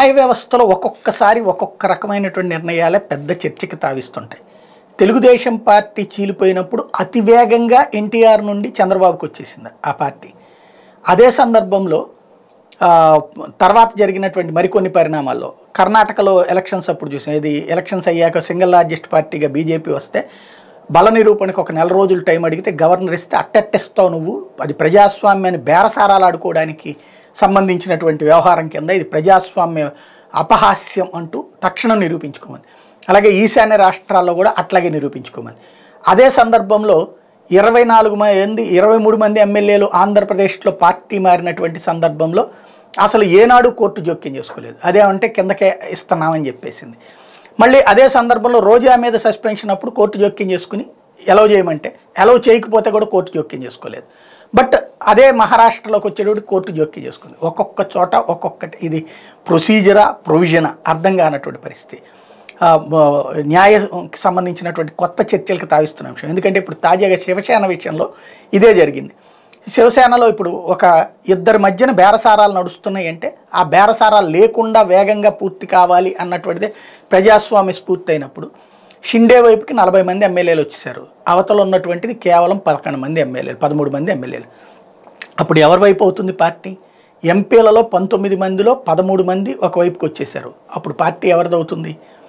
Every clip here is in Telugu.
న్యాయ వ్యవస్థలో ఒక్కొక్కసారి ఒక్కొక్క రకమైనటువంటి నిర్ణయాలే పెద్ద చర్చకి తావిస్తుంటాయి తెలుగుదేశం పార్టీ చీలిపోయినప్పుడు అతి వేగంగా ఎన్టీఆర్ నుండి చంద్రబాబుకి వచ్చేసింది ఆ పార్టీ అదే సందర్భంలో ఆ, తర్వాత జరిగినటువంటి మరికొన్ని పరిణామాల్లో కర్ణాటకలో ఎలక్షన్స్ అప్పుడు చూసాం ఇది ఎలక్షన్స్ అయ్యాక సింగిల్ లార్జెస్ట్ పార్టీగా బీజేపీ వస్తే బల నిరూపణకు ఒక నెల రోజులు టైం అడిగితే గవర్నర్ ఇస్తే అట్టెట్టేస్తావు నువ్వు అది ప్రజాస్వామ్యాన్ని బేరసారాలు ఆడుకోవడానికి సంబంధించినటువంటి వ్యవహారం కింద ఇది ప్రజాస్వామ్య అపహాస్యం అంటూ తక్షణం నిరూపించుకోమంది అలాగే ఈశాన్య రాష్ట్రాల్లో కూడా అట్లాగే నిరూపించుకోమంది అదే సందర్భంలో ఇరవై నాలుగు మంది ఇరవై మూడు మంది ఎమ్మెల్యేలు ఆంధ్రప్రదేశ్లో పార్టీ మారినటువంటి సందర్భంలో అసలు ఏనాడు కోర్టు జోక్యం చేసుకోలేదు అదేమంటే కిందకే ఇస్తున్నామని చెప్పేసింది మళ్ళీ అదే సందర్భంలో రోజా మీద సస్పెన్షన్ అప్పుడు కోర్టు జోక్యం చేసుకుని ఎలవ్ చేయమంటే ఎలవ్ చేయకపోతే కూడా కోర్టు జోక్యం చేసుకోలేదు బట్ అదే మహారాష్ట్రలోకి వచ్చేటప్పుడు కోర్టు జోక్యం చేసుకుంది ఒక్కొక్క చోట ఒక్కొక్కటి ఇది ప్రొసీజరా ప్రొవిజనా అర్థం కానటువంటి పరిస్థితి ఆ, మ- న్యాయకి సంబంధించినటువంటి కొత్త చర్చలకు తావిస్తున్న అంశం ఎందుకంటే ఇప్పుడు తాజాగా శివసేన విషయంలో ఇదే జరిగింది శివసేనలో ఇప్పుడు ఒక ఇద్దరి మధ్యన బేరసారాలు నడుస్తున్నాయి అంటే ఆ బేరసారాలు లేకుండా వేగంగా పూర్తి కావాలి అన్నటువంటిదే ప్రజాస్వామ్య స్ఫూర్తి అయినప్పుడు షిండే వైపుకి నలభై మంది ఎమ్మెల్యేలు వచ్చేసారు అవతల ఉన్నటువంటిది కేవలం పదకొండు మంది ఎమ్మెల్యేలు పదమూడు మంది ఎమ్మెల్యేలు అప్పుడు ఎవరి వైపు అవుతుంది పార్టీ ఎంపీలలో పంతొమ్మిది మందిలో పదమూడు మంది ఒకవైపుకి వచ్చేసారు అప్పుడు పార్టీ ఎవరిది అవుతుంది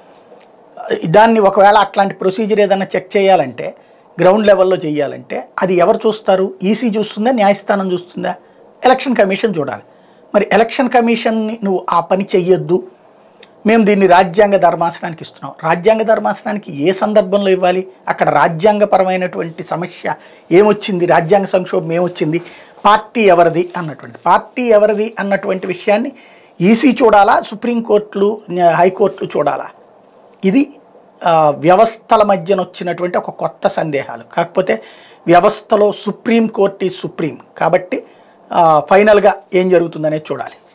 దాన్ని ఒకవేళ అట్లాంటి ప్రొసీజర్ ఏదైనా చెక్ చేయాలంటే గ్రౌండ్ లెవెల్లో చేయాలంటే అది ఎవరు చూస్తారు ఈసీ చూస్తుందా న్యాయస్థానం చూస్తుందా ఎలక్షన్ కమిషన్ చూడాలి మరి ఎలక్షన్ కమిషన్ని నువ్వు ఆ పని చెయ్యొద్దు మేము దీన్ని రాజ్యాంగ ధర్మాసనానికి ఇస్తున్నాం రాజ్యాంగ ధర్మాసనానికి ఏ సందర్భంలో ఇవ్వాలి అక్కడ రాజ్యాంగపరమైనటువంటి సమస్య ఏమొచ్చింది రాజ్యాంగ సంక్షోభం ఏమొచ్చింది పార్టీ ఎవరిది అన్నటువంటి పార్టీ ఎవరిది అన్నటువంటి విషయాన్ని ఈసీ చూడాలా సుప్రీంకోర్టులు న్యా- హైకోర్టులు చూడాలా ఇది ఆ, వ్యవస్థల మధ్యన వచ్చినటువంటి ఒక కొత్త సందేహాలు కాకపోతే వ్యవస్థలో సుప్రీం కోర్టు ఈ సుప్రీం కాబట్టి ఆ, ఫైనల్గా ఏం జరుగుతుందనేది చూడాలి